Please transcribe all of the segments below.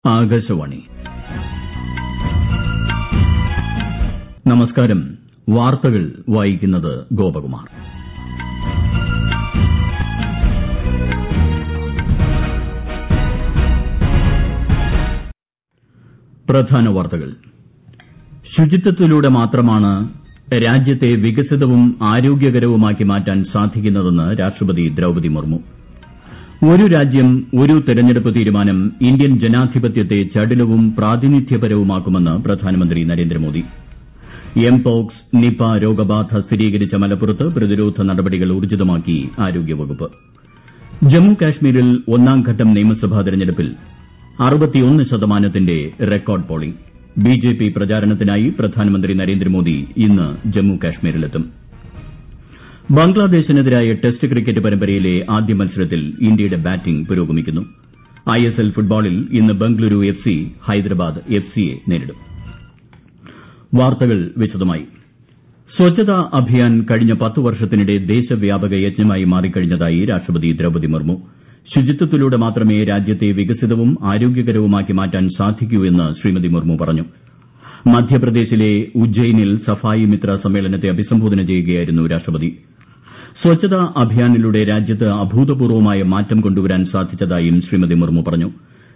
ആകാശവാണി നമസ്കാരം വാർത്തകൾ വായിക്കുന്നത് ഗോപകുമാർ പ്രധാന വാർത്തകൾ ശുചിത്വത്തിലൂടെ മാത്രമാണ് രാജ്യത്തെ വികസിതവും ആരോഗ്യകരവുമാക്കി മാറ്റാൻ സാധിക്കുന്നതെന്ന് രാഷ്ട്രപതി ദ്രൌപദി മുർമു ഒരു രാജ്യം ഒരു തെരഞ്ഞെടുപ്പ് തീരുമാനം ഇന്ത്യൻ ജനാധിപത്യത്തെ ചടുലവും പ്രാതിനിധ്യപരവുമാക്കുമെന്ന് പ്രധാനമന്ത്രി നരേന്ദ്രമോദി എംപോക്സ് നിപ രോഗബാധ സ്ഥിരീകരിച്ച മലപ്പുറത്ത് പ്രതിരോധ നടപടികൾ ഊർജിതമാക്കി ആരോഗ്യവകുപ്പ് ജമ്മു കാശ്മീരിൽ ഒന്നാംഘട്ടം നിയമസഭാ തെരഞ്ഞെടുപ്പിൽ ശതമാനത്തിന്റെ റെക്കോർഡ് പോളിംഗ് ബിജെപി പ്രചാരണത്തിനായി പ്രധാനമന്ത്രി നരേന്ദ്രമോദി ഇന്ന് ജമ്മു കാശ്മീരിലെത്തും ബംഗ്ലാദേശിനെതിരായ ടെസ്റ്റ് ക്രിക്കറ്റ് പരമ്പരയിലെ ആദ്യ മത്സരത്തിൽ ഇന്ത്യയുടെ ബാറ്റിംഗ് പുരോഗമിക്കുന്നു ഐഎസ്എൽ ഫുട്ബോളിൽ ഇന്ന് Bengaluru F C Hyderabad F സിയെ നേരിടും വാർത്തകൾ വിശദമായി സ്വച്ഛതാ അഭിയാൻ കഴിഞ്ഞ പത്ത് വർഷത്തിനിടെ ദേശവ്യാപക യജ്ഞമായി മാറിക്കഴിഞ്ഞതായി രാഷ്ട്രപതി ദ്രൌപദി മുർമു ശുചിത്വത്തിലൂടെ മാത്രമേ രാജ്യത്തെ വികസിതവും ആരോഗ്യകരവുമാക്കി മാറ്റാൻ സാധിക്കൂ എന്ന് ശ്രീമതി മുർമു പറഞ്ഞു മധ്യപ്രദേശിലെ ഉജ്ജയിനിൽ സഫായി മിത്ര സമ്മേളനത്തെ അഭിസംബോധന ചെയ്യുകയായിരുന്നു രാഷ്ട്രപതി സ്വച്ഛതാ അഭിയാനിലൂടെ രാജ്യത്ത് അഭൂതപൂർവമായ മാറ്റം കൊണ്ടുവരാൻ സാധിച്ചതായും ശ്രീമതി മുർമു പറഞ്ഞു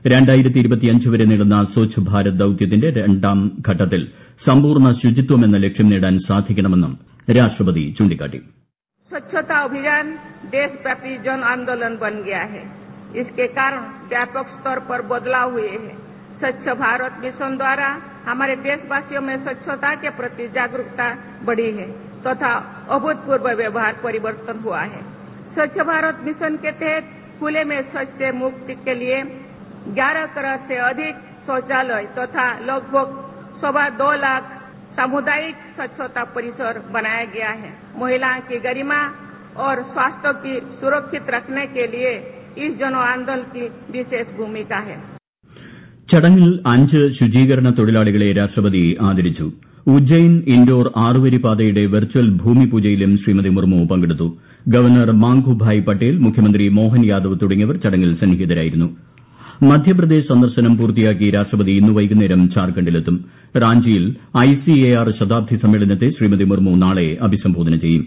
വരെ നീളുന്ന സ്വച്ഛ് ഭാരത് ദൌത്യത്തിന്റെ രണ്ടാം ഘട്ടത്തിൽ സമ്പൂർണ്ണ ശുചിത്വമെന്ന ലക്ഷ്യം നേടാൻ സാധിക്കണമെന്നും രാഷ്ട്രപതി ചൂണ്ടിക്കാട്ടി स्वच्छता अभियान देशव्यापी जन आंदोलन बन गया है इसके कारण व्यापक स्तर पर बदलाव हुए हैं स्वच्छ भारत मिशन द्वारा हमारे देशवासियों में स्वच्छता के प्रति जागरूकता बढ़ी है तथा अभूतपूर्व व्यवहार परिवर्तन हुआ है स्वच्छ भारत मिशन के तहत खुले में शौच से मुक्ति के लिए ग्यारह करोड़ से अधिक शौचालय तथा लगभग सवा दो लाख सामुदायिक स्वच्छता परिसर बनाया गया है महिलाओं की गरिमा और स्वास्थ्य की सुरक्षित रखने के लिए इस जन आंदोलन की विशेष भूमिका है ചടങ്ങിൽ അഞ്ച് ശുചീകരണ തൊഴിലാളികളെ രാഷ്ട്രപതി ആദരിച്ചു ഉജ്ജയിൻ ഇൻഡോർ ആറുവരിപ്പാതയുടെ വെർച്വൽ ഭൂമിപൂജയിലും ശ്രീമതി മുർമു പങ്കെടുത്തു ഗവർണർ മാംഘുഭായ് പട്ടേൽ മുഖ്യമന്ത്രി മോഹൻ യാദവ് തുടങ്ങിയവർ ചടങ്ങിൽ സന്നിഹിതരായിരുന്നു മധ്യപ്രദേശ് സന്ദർശനം പൂർത്തിയാക്കി രാഷ്ട്രപതി ഇന്ന് വൈകുന്നേരം ഝാർഖണ്ഡിലെത്തും റാഞ്ചിയിൽ ഐസിഎആർ ശതാബ്ദി സമ്മേളനത്തെ ശ്രീമതി മുർമു നാളെ അഭിസംബോധന ചെയ്യും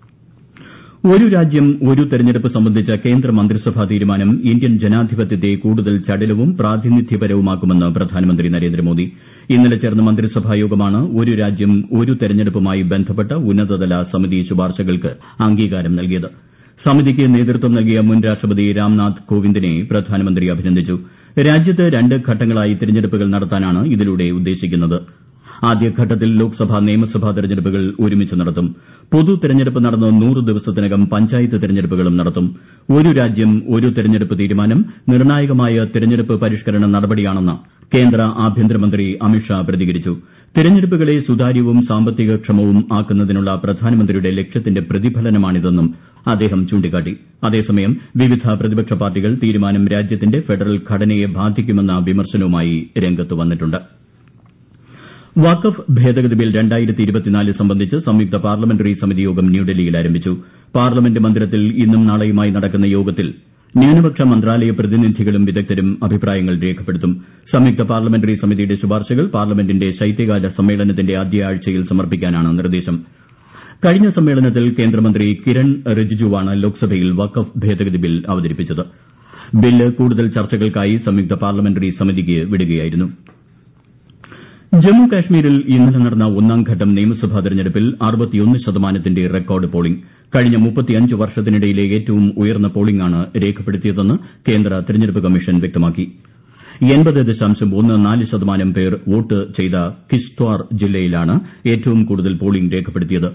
ഒരു രാജ്യം ഒരു തെരഞ്ഞെടുപ്പ് സംബന്ധിച്ച കേന്ദ്ര മന്ത്രിസഭാ തീരുമാനം ഇന്ത്യൻ ജനാധിപത്യത്തെ കൂടുതൽ ചടുലവും പ്രാതിനിധ്യപരവുമാക്കുമെന്ന് പ്രധാനമന്ത്രി നരേന്ദ്രമോദി ഇന്നലെ ചേർന്ന മന്ത്രിസഭാ യോഗമാണ് ഒരു രാജ്യം ഒരു തെരഞ്ഞെടുപ്പുമായി ബന്ധപ്പെട്ട ഉന്നതതല സമിതി ശുപാർശകൾക്ക് അംഗീകാരം നൽകിയത് സമിതിക്ക് നേതൃത്വം നൽകിയ മുൻ രാഷ്ട്രപതി രാംനാഥ് കോവിന്ദിനെ പ്രധാനമന്ത്രി അഭിനന്ദിച്ചു രാജ്യത്ത് രണ്ട് ഘട്ടങ്ങളായി തെരഞ്ഞെടുപ്പുകൾ നടത്താനാണ് ഇതിലൂടെ ഉദ്ദേശിക്കുന്നത് ആദ്യഘട്ടത്തിൽ ലോക്സഭാ നിയമസഭാ തെരഞ്ഞെടുപ്പുകൾ ഒരുമിച്ച് നടത്തും പൊതു തെരഞ്ഞെടുപ്പ് നടന്ന് നൂറ് ദിവസത്തിനകം പഞ്ചായത്ത് തെരഞ്ഞെടുപ്പുകളും നടത്തും ഒരു രാജ്യം ഒരു തെരഞ്ഞെടുപ്പ് തീരുമാനം നിർണായകമായ തെരഞ്ഞെടുപ്പ് പരിഷ്കരണ നടപടിയാണെന്ന് കേന്ദ്ര ആഭ്യന്തരമന്ത്രി അമിത്ഷാ പ്രതികരിച്ചു തെരഞ്ഞെടുപ്പുകളെ സുതാര്യവും സാമ്പത്തികക്ഷമവും ആക്കുന്നതിനുള്ള പ്രധാനമന്ത്രിയുടെ ലക്ഷ്യത്തിന്റെ പ്രതിഫലനമാണിതെന്നും അദ്ദേഹം ചൂണ്ടിക്കാട്ടി അതേസമയം വിവിധ പ്രതിപക്ഷ പാർട്ടികൾ തീരുമാനം രാജ്യത്തിന്റെ ഫെഡറൽ ഘടനയെ ബാധിക്കുമെന്ന വിമർശനവുമായി രംഗത്ത് വന്നിട്ടുണ്ട് വഖഫ് ഭേദഗതി ബിൽ സംബന്ധിച്ച് സംയുക്ത പാർലമെന്ററി സമിതി യോഗം ന്യൂഡൽഹിയിൽ ആരംഭിച്ചു പാർലമെന്റ് മന്ദിരത്തിൽ ഇന്നും നാളെയുമായി നടക്കുന്ന യോഗത്തിൽ ന്യൂനപക്ഷ മന്ത്രാലയ പ്രതിനിധികളും വിദഗ്ധരും അഭിപ്രായങ്ങൾ രേഖപ്പെടുത്തും സംയുക്ത പാർലമെന്ററി സമിതിയുടെ ശുപാർശകൾ പാർലമെന്റിന്റെ ശൈത്യകാല സമ്മേളനത്തിന്റെ ആദ്യ ആഴ്ചയിൽ സമർപ്പിക്കാനാണ് നിർദ്ദേശം കഴിഞ്ഞ സമ്മേളനത്തിൽ കേന്ദ്രമന്ത്രി കിരൺ റിജിജുവാണ് ലോക്സഭയിൽ വഖഫ് ഭേദഗതി ബിൽ അവതരിപ്പിച്ചത് ബില്ല് കൂടുതൽ ചർച്ചകൾക്കായി സംയുക്ത പാർലമെന്ററി സമിതിക്ക് വിടുകയായിരുന്നു ജമ്മു കാശ്മീരിൽ ഇന്നലെ നടന്ന ഒന്നാംഘട്ടം നിയമസഭാ തെരഞ്ഞെടുപ്പിൽ ശതമാനത്തിന്റെ റെക്കോർഡ് പോളിംഗ് കഴിഞ്ഞ വർഷത്തിനിടയിലെ ഏറ്റവും ഉയർന്ന പോളിംഗാണ് രേഖപ്പെടുത്തിയതെന്ന് കേന്ദ്ര തെരഞ്ഞെടുപ്പ് കമ്മീഷൻ വ്യക്തമാക്കി ശതമാനം പേർ വോട്ട് ചെയ്ത കിഷ്ത്വാർ ജില്ലയിലാണ് ഏറ്റവും കൂടുതൽ പോളിംഗ് രേഖപ്പെടുത്തിയത്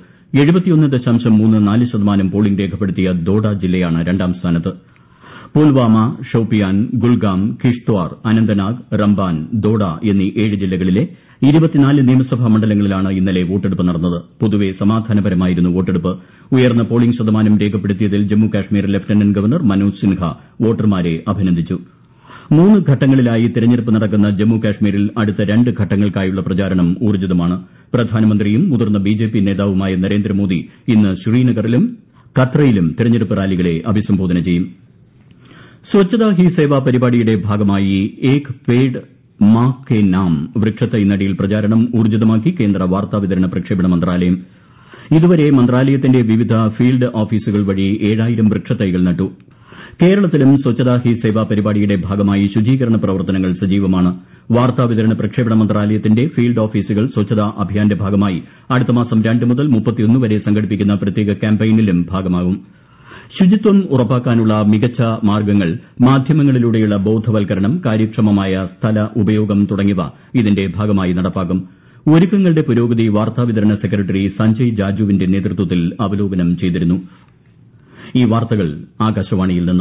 ശതമാനം പോളിംഗ് രേഖപ്പെടുത്തിയ ദോഡ ജില്ലയാണ് രണ്ടാം സ്ഥാനത്ത് പുൽവാമ ഷോപ്പിയാൻ ഗുൽഗാം കിഷ്ത്വാർ അനന്തനാഗ് റംബാൻ ദോഡ എന്നീ ഏഴ് ജില്ലകളിലെ നിയമസഭാ മണ്ഡലങ്ങളിലാണ് ഇന്നലെ വോട്ടെടുപ്പ് നടന്നത് പൊതുവെ സമാധാനപരമായിരുന്നു വോട്ടെടുപ്പ് ഉയർന്ന പോളിംഗ് ശതമാനം രേഖപ്പെടുത്തിയതിൽ ജമ്മു കാശ്മീർ ലഫ്റ്റനന്റ് ഗവർണർ മനോജ് സിൻഹ വോട്ടർമാരെ അഭിനന്ദിച്ചു മൂന്ന് ഘട്ടങ്ങളിലായി തെരഞ്ഞെടുപ്പ് നടക്കുന്ന ജമ്മു കാശ്മീരിൽ അടുത്ത രണ്ട് ഘട്ടങ്ങൾക്കായുള്ള പ്രചാരണം ഊർജ്ജിതമാണ് പ്രധാനമന്ത്രിയും മുതിർന്ന ബിജെപി നേതാവുമായ നരേന്ദ്രമോദി ഇന്ന് ശ്രീനഗറിലും കത്രയിലും തെരഞ്ഞെടുപ്പ് റാലികളെ അഭിസംബോധന ചെയ്യും സ്വച്ഛതാ ഹി സേവ പരിപാടിയുടെ ഭാഗമായി ഏക് പേഡ് മാ കെ നാം വൃക്ഷത്തൈ നടീൽ പ്രചാരണം ഊർജിതമാക്കി കേന്ദ്ര വാർത്താവിതരണ പ്രക്ഷേപണ മന്ത്രാലയം ഇതുവരെ മന്ത്രാലയത്തിന്റെ വിവിധ ഫീൽഡ് ഓഫീസുകൾ വഴി ഏഴായിരം വൃക്ഷത്തൈകൾ നട്ടു കേരളത്തിലും സ്വച്ഛതാ ഹി സേവ പരിപാടിയുടെ ഭാഗമായി ശുചീകരണ പ്രവർത്തനങ്ങൾ സജീവമാണ് വാർത്താവിതരണ പ്രക്ഷേപണ മന്ത്രാലയത്തിന്റെ ഫീൽഡ് ഓഫീസുകൾ സ്വച്ഛതാ അഭിയാന്റെ ഭാഗമായി അടുത്ത മാസം രണ്ട് മുതൽ വരെ സംഘടിപ്പിക്കുന്ന പ്രത്യേക ക്യാമ്പയിനിലും ഭാഗമാകും ശുചിത്വം ഉറപ്പാക്കാനുള്ള മികച്ച മാർഗ്ഗങ്ങൾ മാധ്യമങ്ങളിലൂടെയുള്ള ബോധവൽക്കരണം കാര്യക്ഷമമായ സ്ഥല ഉപയോഗം തുടങ്ങിയവ ഇതിന്റെ ഭാഗമായി നടപ്പാക്കും ഒരുക്കങ്ങളുടെ പുരോഗതി വാർത്താവിതരണ സെക്രട്ടറി സഞ്ജയ് ജാജുവിന്റെ നേതൃത്വത്തിൽ അവലോകനം ചെയ്തിരുന്നു ഈ വാർത്തകൾ ആകാശവാണിയിൽ നിന്ന്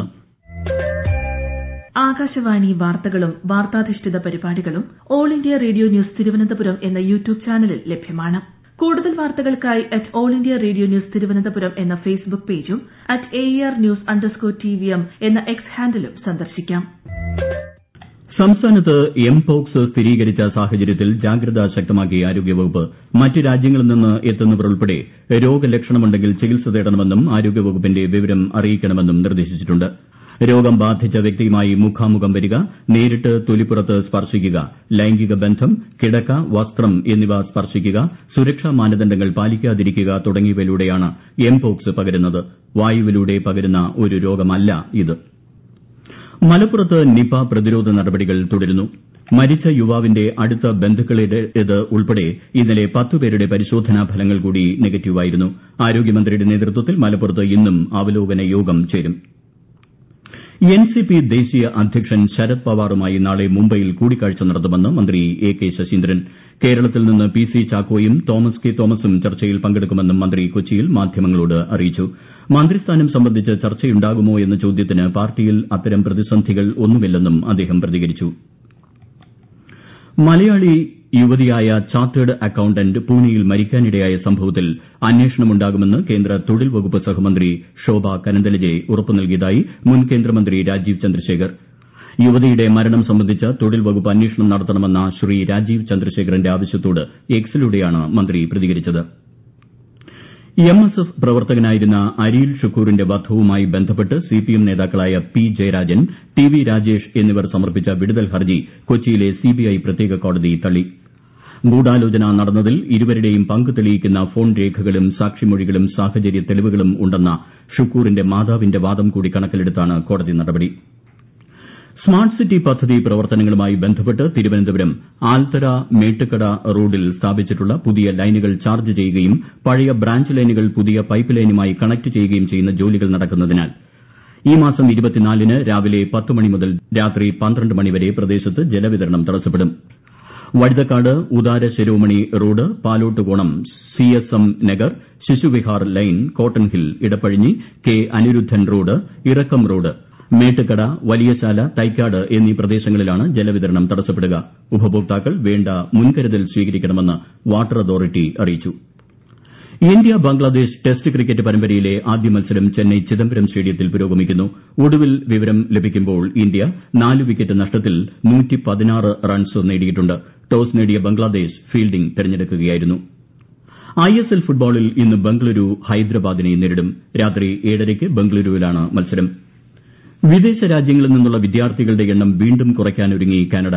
ആകാശവാണി വാർത്തകളും വാർത്താധിഷ്ഠിത പരിപാടികളും All India Radio News Thiruvananthapuram എന്ന യൂട്യൂബ് ചാനലിൽ ലഭ്യമാണ് കൂടുതൽ വാർത്തകൾക്കായി at All India Radio News Thiruvananthapuram എന്ന ഫേസ്ബുക്ക് പേജും at A R news underscore T V M എന്ന എക്സ് ഹാൻഡിലും സന്ദർശിക്കാം സംസ്ഥാനത്ത് എംപോക്സ് സ്ഥിരീകരിച്ച സാഹചര്യത്തിൽ ജാഗ്രത ശക്തമാക്കി ആരോഗ്യവകുപ്പ് മറ്റ് രാജ്യങ്ങളിൽ നിന്ന് എത്തുന്നവർ ഉൾപ്പെടെ രോഗലക്ഷണമുണ്ടെങ്കിൽ ചികിത്സ തേടണമെന്നും ആരോഗ്യവകുപ്പിന്റെ വിവരം അറിയിക്കണമെന്നും നിർദ്ദേശിച്ചിട്ടുണ്ട് രോഗം ബാധിച്ച വ്യക്തിയുമായി മുഖാമുഖം വരിക നേരിട്ട് തൊലിപ്പുറത്ത് സ്പർശിക്കുക ലൈംഗിക ബന്ധം കിടക്ക വസ്ത്രം എന്നിവ സ്പർശിക്കുക സുരക്ഷാ മാനദണ്ഡങ്ങൾ പാലിക്കാതിരിക്കുക തുടങ്ങിയവയിലൂടെയാണ് എംപോക്സ് പകരുന്നത് വായുവിലൂടെ പകരുന്ന ഒരു രോഗമല്ല ഇത് മലപ്പുറത്ത് നിപ പ്രതിരോധ നടപടികൾ തുടരുന്നു മരിച്ച യുവാവിന്റെ അടുത്ത ബന്ധുക്കളുടേത് ഉൾപ്പെടെ ഇന്നലെ പത്തുപേരുടെ പരിശോധനാ ഫലങ്ങൾ കൂടി നെഗറ്റീവായിരുന്നു ആരോഗ്യമന്ത്രിയുടെ നേതൃത്വത്തിൽ മലപ്പുറത്ത് ഇന്നും അവലോകന യോഗം ചേരും എൻസിപി ദേശീയ അധ്യക്ഷൻ ശരത് പവാറുമായി നാളെ മുംബൈയിൽ കൂടിക്കാഴ്ച നടത്തുമെന്ന് മന്ത്രി എ കെ ശശീന്ദ്രൻ കേരളത്തിൽ നിന്ന് പി സി ചാക്കോയും തോമസ് കെ തോമസും ചർച്ചയിൽ പങ്കെടുക്കുമെന്നും മന്ത്രി കൊച്ചിയിൽ മാധ്യമങ്ങളോട് അറിയിച്ചു മന്ത്രിസ്ഥാനം സംബന്ധിച്ച് ചർച്ചയുണ്ടാകുമോ എന്ന ചോദ്യത്തിന് പാർട്ടിയിൽ അത്തരം പ്രതിസന്ധികൾ ഒന്നുമില്ലെന്നും അദ്ദേഹം പ്രതികരിച്ചു മലയാളി യുവതിയായ ചാർട്ടേഡ് അക്കൌണ്ടന്റ് പൂനെയിൽ മരിക്കാനിടയായ സംഭവത്തിൽ അന്വേഷണമുണ്ടാകുമെന്ന് കേന്ദ്ര തൊഴിൽ വകുപ്പ് സഹമന്ത്രി ശോഭ കരന്തലജെ ഉറപ്പു നൽകിയതായി മുൻ കേന്ദ്രമന്ത്രി രാജീവ് ചന്ദ്രശേഖർ യുവതിയുടെ മരണം സംബന്ധിച്ച തൊഴിൽ വകുപ്പ് അന്വേഷണം നടത്തണമെന്ന ശ്രീ രാജീവ് ചന്ദ്രശേഖറിന്റെ ആവശ്യത്തോട് എക്സിലൂടെയാണ് മന്ത്രി പ്രതികരിച്ചത് എം എസ് എഫ് പ്രവർത്തകനായിരുന്ന അരിയിൽ ഷുക്കൂറിന്റെ വധവുമായി ബന്ധപ്പെട്ട് സിപിഎം നേതാക്കളായ P Jayarajan T V Rajesh എന്നിവർ സമർപ്പിച്ച വിടുതൽ ഹർജി കൊച്ചിയിലെ സിബിഐ പ്രത്യേക കോടതി തള്ളി ഗൂഢാലോചന നടന്നതിൽ ഇരുവരുടെയും പങ്ക് തെളിയിക്കുന്ന ഫോൺ രേഖകളും സാക്ഷിമൊഴികളും സാഹചര്യ തെളിവുകളും ഉണ്ടെന്ന ഷുക്കൂറിന്റെ മാതാവിന്റെ വാദം കൂടി കണക്കിലെടുത്താണ് കോടതി നടപടി സ്മാർട്ട് സിറ്റി പദ്ധതി പ്രവർത്തനങ്ങളുമായി ബന്ധപ്പെട്ട് തിരുവനന്തപുരം ആൽത്തറ മേട്ടുക്കട റോഡിൽ സ്ഥാപിച്ചിട്ടുള്ള പുതിയ ലൈനുകൾ ചാർജ് ചെയ്യുകയും പഴയ ബ്രാഞ്ച് ലൈനുകൾ പുതിയ പൈപ്പ് ലൈനുമായി കണക്ട് ചെയ്യുകയും ചെയ്യുന്ന ജോലികൾ നടക്കുന്നതിനാൽ ഈ മാസം ന് രാവിലെ പത്ത് മണി മുതൽ രാത്രി പന്ത്രണ്ട് മണിവരെ പ്രദേശത്ത് ജലവിതരണം തടസ്സപ്പെടും Vazhuthacaud Udara Shiromani road Palottukonam C S M Nagar Shishuvihar lane cotton hill Edappazhinji K Aniruddhan road ഇറക്കം റോഡ് മേട്ടുക്കട വലിയശാല തൈക്കാട് എന്നീ പ്രദേശങ്ങളിലാണ് ജലവിതരണം തടസ്സപ്പെടുക ഉപഭോക്താക്കൾ വേണ്ട മുൻകരുതൽ സ്വീകരിക്കണമെന്ന് വാട്ടർ അതോറിറ്റി അറിയിച്ചു ഇന്ത്യ ബംഗ്ലാദേശ് ടെസ്റ്റ് ക്രിക്കറ്റ് പരമ്പരയിലെ ആദ്യ മത്സരം ചെന്നൈ ചിദംബരം സ്റ്റേഡിയത്തിൽ പുരോഗമിക്കുന്നു ഒടുവിൽ വിവരം ലഭിക്കുമ്പോൾ ഇന്ത്യ നാല് വിക്കറ്റ് നഷ്ടത്തിൽ റൺസ് നേടിയിട്ടുണ്ട് ടോസ് നേടിയ ബംഗ്ലാദേശ് ഫീൽഡിംഗ് തെരഞ്ഞെടുക്കുകയായിരുന്നു ഐഎസ്എൽ ഫുട്ബോളിൽ ഇന്ന് ബംഗളൂരു ഹൈദരാബാദിനെ നേരിടും രാത്രി ഏഴരയ്ക്ക് ബംഗളൂരുവിലാണ് മത്സരം വിദേശ രാജ്യങ്ങളിൽ നിന്നുള്ള വിദ്യാർത്ഥികളുടെ എണ്ണം വീണ്ടും കുറയ്ക്കാനൊരുങ്ങി കാനഡ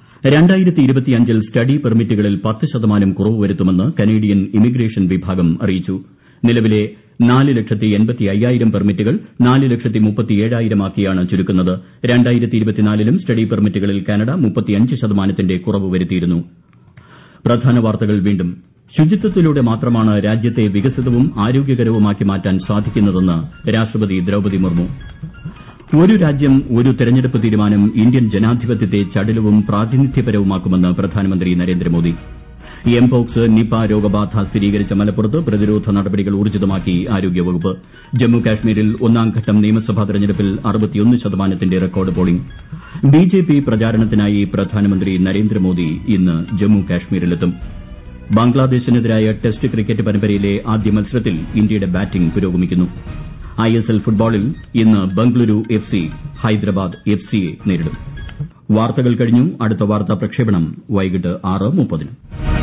ൽ സ്റ്റഡി പെർമിറ്റുകളിൽ പത്ത് ശതമാനം കുറവ് വരുത്തുമെന്ന് കനേഡിയൻ ഇമിഗ്രേഷൻ വിഭാഗം അറിയിച്ചു നിലവിലെ നാല് ലക്ഷത്തി എൺപത്തി അയ്യായിരം പെർമിറ്റുകൾ നാല് ലക്ഷത്തി മുപ്പത്തി ഏഴായിരമാക്കിയാണ് ചുരുക്കുന്നത് ലും സ്റ്റഡി പെർമിറ്റുകളിൽ കാനഡ മുപ്പത്തിയഞ്ച് ശതമാനത്തിന്റെ കുറവ് വരുത്തിയിരുന്നു പ്രധാന വാർത്തകൾ വീണ്ടും ശുചിത്വത്തിലൂടെ മാത്രമാണ് രാജ്യത്തെ വികസിതവും ആരോഗ്യകരവുമാക്കി മാറ്റാൻ സാധിക്കുന്നതെന്ന് രാഷ്ട്രപതി ദ്രൌപദി മുർമു ഒരു രാജ്യം ഒരു തെരഞ്ഞെടുപ്പ് തീരുമാനം ഇന്ത്യൻ ജനാധിപത്യത്തെ ചടുലവും പ്രാതിനിധ്യപരവുമാക്കുമെന്ന് പ്രധാനമന്ത്രി നരേന്ദ്രമോദി എംപോക്സ് നിപ രോഗബാധ സ്ഥിരീകരിച്ച മലപ്പുറത്ത് പ്രതിരോധ നടപടികൾ ഊർജിതമാക്കി ആരോഗ്യവകുപ്പ് ജമ്മു കാശ്മീരിൽ ഒന്നാംഘട്ടം നിയമസഭാ തെരഞ്ഞെടുപ്പിൽ ശതമാനത്തിന്റെ റെക്കോർഡ് പോളിംഗ് ബിജെപി പ്രചാരണത്തിനായി പ്രധാനമന്ത്രി നരേന്ദ്രമോദി ഇന്ന് ജമ്മു കാശ്മീരിലെത്തും ബംഗ്ലാദേശിനെതിരായ ടെസ്റ്റ് ക്രിക്കറ്റ് പരമ്പരയിലെ ആദ്യ മത്സരത്തിൽ ഇന്ത്യയുടെ ബാറ്റിംഗ് പുരോഗമിക്കുന്നു ഐഎസ്എൽ ഫുട്ബോളിൽ ഇന്ന് Bengaluru F C Hyderabad F സിയെ നേരിടും വാർത്തകൾ കഴിഞ്ഞു അടുത്ത വാർത്താ പ്രക്ഷേപണം വൈകിട്ട് ആറ് മുപ്പതിന്